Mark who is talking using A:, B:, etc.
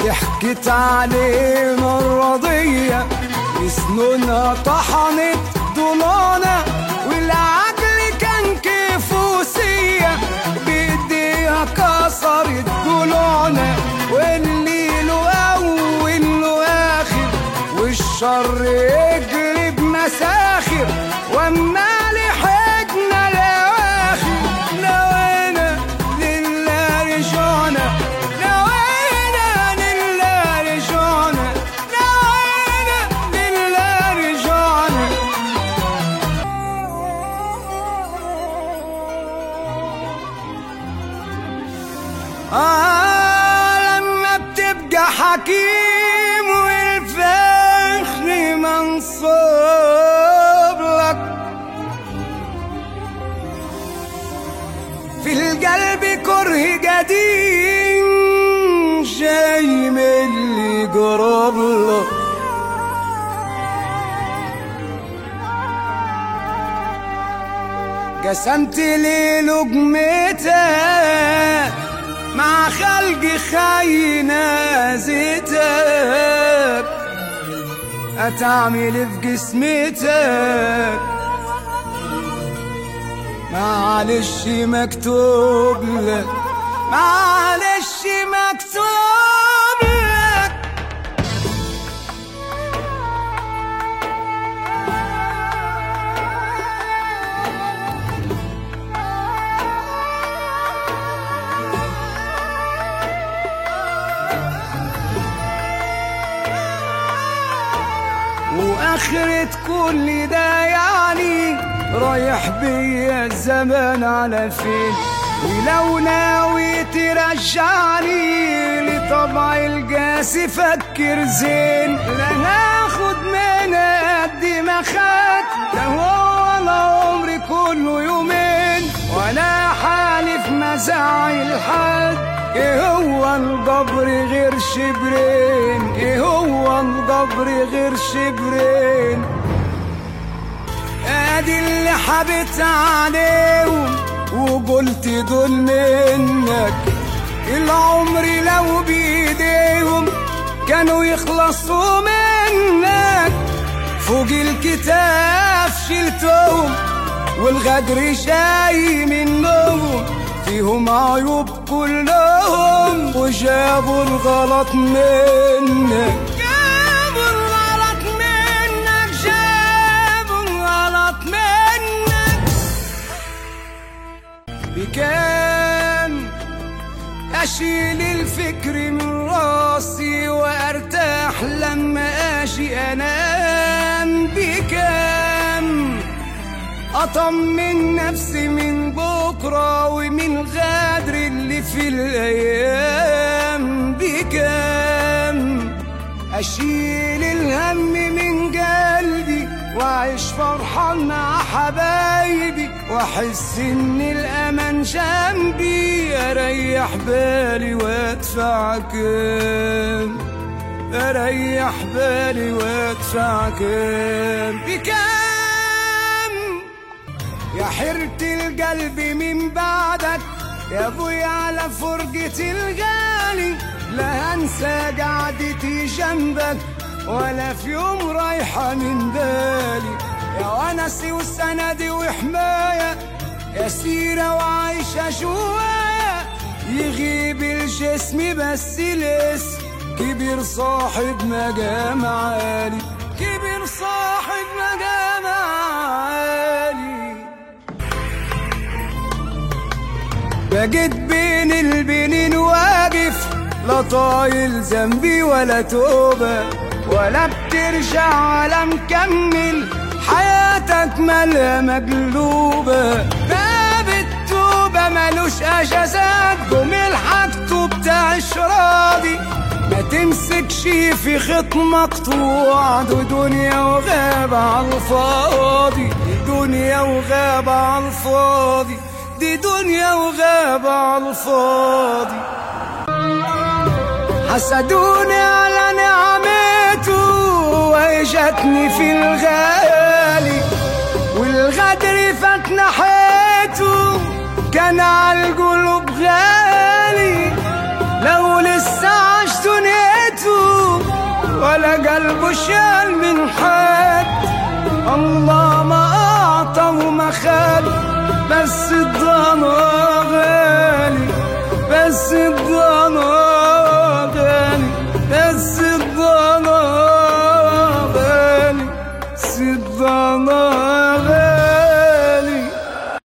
A: ضحكت علينا الرضية بسنونها طحنت ضمانة والعجل كان كفوسية بإيديها كسرت ضلوعنا واللي له أول له آخر والشر يجري بمساخر واما لحقنا الأواخر نوينا لله رجعنا نوينا لله رجعنا نوينا لله رجعنا آه لما بتبقى حكيم والفخر منصوب لك في القلب كره قديم جاي من اللي قرب لك قسمت لي لقمتك مع خلق خاينة زيتك أتعمل في جسمتك معلش مكتوب لك معلش مكتوب لك واخرة كل ده يعني رايح بيا الزمان على فين ولو ناوي ترجعني لطبع القاسي فكر زين لا هاخد من قد ما خد ده هو انا عمري كله يومين وانا حالف مزاعي الحد ايه هو القبر غير شبرين ايه هو القبر غير شبرين ادي اللي حبيت عليهم وقلت دول منك العمر لو بايديهم كانوا يخلصوا منك فوق الكتاف شلتهم والغدر شاي منهم فيهم عيوب كلهم وجابوا الغلط منك جابوا الغلط منك جابوا الغلط منك بكام أشيل الفكر من راسي وأرتاح لما أجي أنام بكام أطمن نفسي من بكرة ومن غدر اللي في الأيام بكام أشيل الهم من قلبي وأعيش فرحان مع حبايبي وأحس إن الأمان جنبي أريح بالي وأدفع كام أريح بالي وأدفع كام بكام يا حيرة القلب من بعدك يا ابويا على فرقة الغالي لا هنسى قعدتي جنبك ولا في يوم رايحة من بالي يا ونسي وسندي وحماية يا سيرة وعايشة جوايا يغيب الجسم بس الاسم كبير صاحب مقام عالي كبير صاحب مقام عالي بقيت بين البنين واقف لا طايل ذنبي ولا توبة ولا بترجع ولا مكمل حياتك مالها مقلوبة باب التوبة ملوش أجازات قوم الحاجته بتاع الشراضي ما تمسكش في خط مقطوع دي دنيا وغابة على الفاضي دي دنيا وغابة على الفاضي دي دنيا وغابة على الفاضي حسدوني على نعمته واجتني في الغالي والغدر فات ناحيته كان على القلوب غالي لو لسه عاش دنيا شال من حد الله